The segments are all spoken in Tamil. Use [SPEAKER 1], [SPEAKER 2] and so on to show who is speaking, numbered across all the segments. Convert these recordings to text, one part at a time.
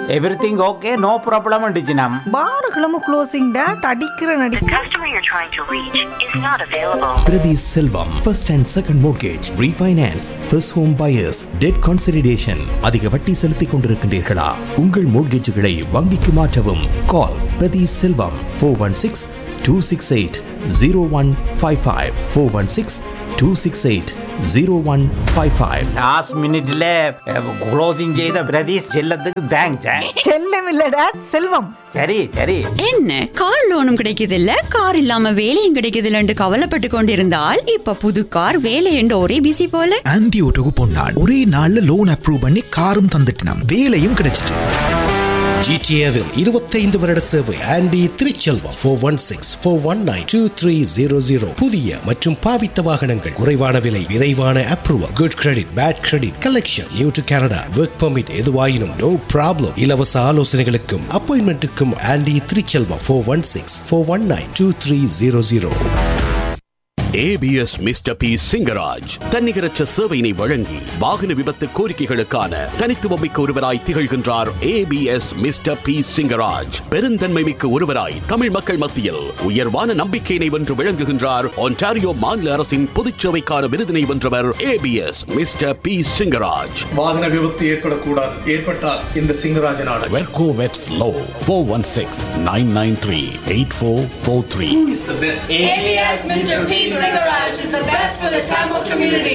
[SPEAKER 1] எவ்ரிதிங் ஓகே நோ ப்ராப்ளம் அண்டிச்சினம்
[SPEAKER 2] பார்களும் க்ளோசிங் டேட் அடிக்கிற
[SPEAKER 3] The
[SPEAKER 2] நடிக்க
[SPEAKER 3] customer you're trying to reach is not available.
[SPEAKER 4] Priti Selvam, first and second mortgage, refinance, first home buyers, debt consolidation. அதிக வட்டி செலுத்திக் கொண்டிருக்கின்றீர்களா உங்கள் மோட்கேஜுகளை வங்கிக்கு மாற்றவும் call Prathi Selvam four one six two six eight zero one five five four one six two six eight zero one five five
[SPEAKER 1] last மினிட்ல க்ளோசிங் செய்த பிரதீஷ் செல்லத்துக்கு தேங்க்ஸ்
[SPEAKER 2] செல்லம் இல்ல டேட் செல்வம்
[SPEAKER 1] சரி சரி
[SPEAKER 5] என்ன கார் லோனும் கிடைக்குதில்ல கார் இல்லாம வேலையும் கிடைக்குதில்லன்னு கவலைப்பட்டு கொண்டிருந்தால் இப்ப புது கார் வேலை என்று ஒரே பிசி போல
[SPEAKER 6] ஆன்டி ஓட்டோக்கு பொன்னாள் ஒரே நாள்ல லோன் அப்ரூவ் பண்ணி காரும் தந்துட்டினாம் வேலையும் கிடைச்சிட்டு
[SPEAKER 7] ஜிடிஏவில் இருபத்தைந்து வருட சேவை Andy Thiruchelvam four one six four one nine two three zero zero புதிய மற்றும் பாவித்த வாகனங்கள் குறைவான விலை விரைவான approval good credit bad credit collection new to Canada work permit எதுவாயினும் நோ ப்ராப்ளம் இலவச ஆலோசனைகளுக்கும் அப்பாயின்மெண்ட்டுக்கும் Andy Thiruchelvam four one six four one nine two three zero zero
[SPEAKER 8] ABS mister P Singaraj தன்னிகரற்ற சேவையினை வழங்கி வாகன விபத்து கோரிக்கைகளுக்கான தனித்துவமிக்க ஒருவராய் திகழ்கின்றார் ஏபிஎஸ் மிஸ்டர் பி சிங்கராஜ் பெருந்தன்மை மிக்க ஒருவராய் தமிழ் மக்கள் மத்தியில் உயர்வான நம்பிக்கையினை வென்று விளங்குகின்றார் ஒன்டாரியோ மாநில அரசின் பொதுச்சேவைக்கான விருதினை வென்றவர் ஏபிஎஸ் மிஸ்டர் பி சிங்கராஜ்
[SPEAKER 9] வாகன விபத்து ஏற்படக்கூடாது ஏற்பட்டால் இந்த சிங்கராஜனான
[SPEAKER 8] வெர்கோ வெட்ஸ் லோ four one six nine nine three eight four four three
[SPEAKER 10] ABS Mr. P. Singaraj is the best for the Tamil community.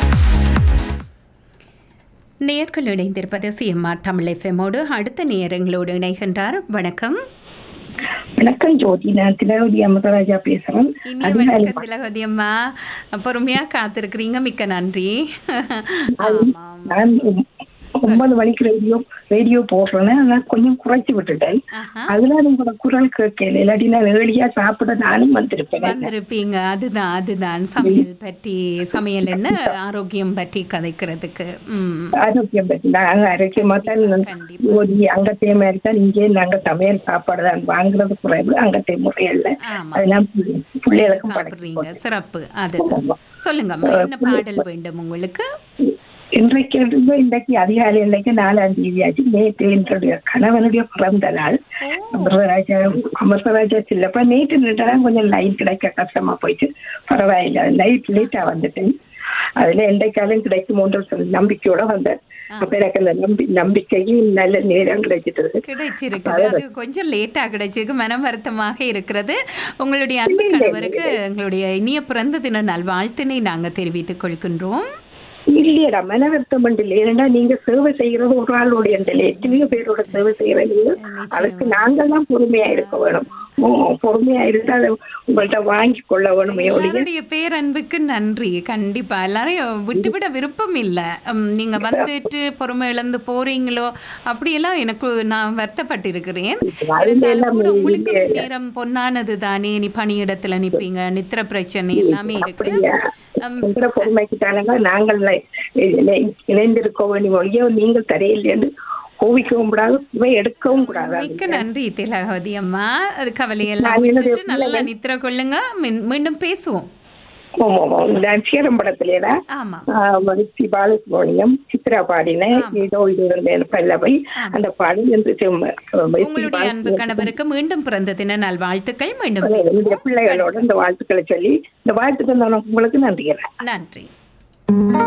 [SPEAKER 11] நேர்கள் இணைந்திருப்பது சிஎம்ஆர் தமிழ் எஃப்எம்மோடு அடுத்த நேரங்களோடு இணைகின்றார் வணக்கம்
[SPEAKER 12] வணக்கம் ஜோதி நான் திலகவதி அமதராஜா பேசுறேன்
[SPEAKER 11] இனிய வணக்கம் திலகவதி அம்மா பொறுமையா காத்திருக்கிறீங்க மிக்க நன்றி
[SPEAKER 12] நான் ஒன்பது மணிக்கு ரேடியோ ரேடியோ போடுறேன் ஆனா கொஞ்சம் குறைச்சு விட்டுட்டேன் அதுல உங்களோட குரல் கேட்கல இல்லாட்டி நான் ஏழியா சாப்பிட நானும் வந்திருப்பேன்
[SPEAKER 11] வந்திருப்பீங்க அதுதான் அதுதான் சமையல் பற்றி சமையல் என்ன ஆரோக்கியம் பற்றி கதைக்கிறதுக்கு ம்
[SPEAKER 12] ஆரோக்கியம் பற்றி நாங்க ஆரோக்கியமா தான் ஜோதி அங்கத்தைய மாதிரி தான் இங்கே நாங்க சமையல் சாப்பாடு தான் வாங்குறது குறைவு அங்கத்தைய முறையல்ல அதெல்லாம் பிள்ளைகளுக்கும்
[SPEAKER 11] சாப்பிடுறீங்க சிறப்பு அதுதான் சொல்லுங்கம்மா என்ன பாடல் வேண்டும் உங்களுக்கு
[SPEAKER 12] இன்றைக்கு இருந்து இன்றைக்கு அதிகாலை இன்றைக்கு நாலாம் தேதி ஆச்சு நேற்று என்னுடைய கணவனுடைய பிறந்த நாள் அமிர்தராஜா அமிர்தராஜா சில்லப்ப நேற்று நின்றுதான் கொஞ்சம் லைன் கிடைக்க கஷ்டமா போயிட்டு பரவாயில்ல லைட் லேட்டா வந்துட்டேன் அதுல இன்றைக்காலும் கிடைக்குமோன்ற சொல்லி நம்பிக்கையோட வந்தேன் அப்ப எனக்கு அந்த நம்பி நம்பிக்கையும் நல்ல நேரம் கிடைச்சிட்டு
[SPEAKER 11] கிடைச்சிருக்குது அது கொஞ்சம் லேட்டா கிடைச்சிருக்கு மனம் வருத்தமாக இருக்கிறது உங்களுடைய அன்பு கணவருக்கு எங்களுடைய இனிய பிறந்த தின நல்வாழ்த்தினை நாங்க தெரிவித்துக் கொள்கின்றோம்
[SPEAKER 12] இல்லையடா மன வருத்தம் இல்லை ஏன்னா நீங்க சேவை செய்யறது ஒரு ஆளுடைய இல்லை எத்தனையோ பேரோட சேவை செய்யறீங்க அதுக்கு நாங்கள் தான் பொறுமையா இருக்க வேணும் பொறுமையா இருந்தா அதை உங்கள்ட்ட வாங்கி கொள்ள வேணும்
[SPEAKER 11] எல்லாருடைய பேரன்புக்கு நன்றி கண்டிப்பா எல்லாரையும் விட்டுவிட விருப்பம் இல்ல நீங்க வந்துட்டு பொறுமை இழந்து போறீங்களோ அப்படியெல்லாம் எனக்கு நான் வருத்தப்பட்டிருக்கிறேன் இருந்தாலும் கூட உங்களுக்கு நேரம் பொன்னானது தானே நீ பணியிடத்துல நிப்பீங்க நித்திர பிரச்சனை எல்லாமே இருக்கு
[SPEAKER 12] பொறுமைக்கு தானங்க நாங்கள் இணைந்திருக்க வேண்டிய ஒழிய நீங்கள் தரையில்லைன்னு கோவிக்கவும் கூடாது இவை எடுக்கவும் கூடாது
[SPEAKER 11] மிக்க நன்றி திலகவதி அம்மா அது கவலையெல்லாம் விட்டுட்டு நல்லா நித்திர கொள்ளுங்க மீண்டும் பேசுவோம்
[SPEAKER 12] நட்சத்திரம் படத்துலடா சி பாலசுப்ரமணியம் சித்ரா பாடின ஏதோ இது பல்லவை அந்த பாடல்
[SPEAKER 11] உங்களுடைய அன்பு கணவருக்கு மீண்டும் பிறந்த தின நல் வாழ்த்துக்கள் மீண்டும்
[SPEAKER 12] பிள்ளைகளோட இந்த வாழ்த்துக்களை சொல்லி இந்த வாழ்த்துக்கள் உங்களுக்கு நன்றி
[SPEAKER 11] நன்றி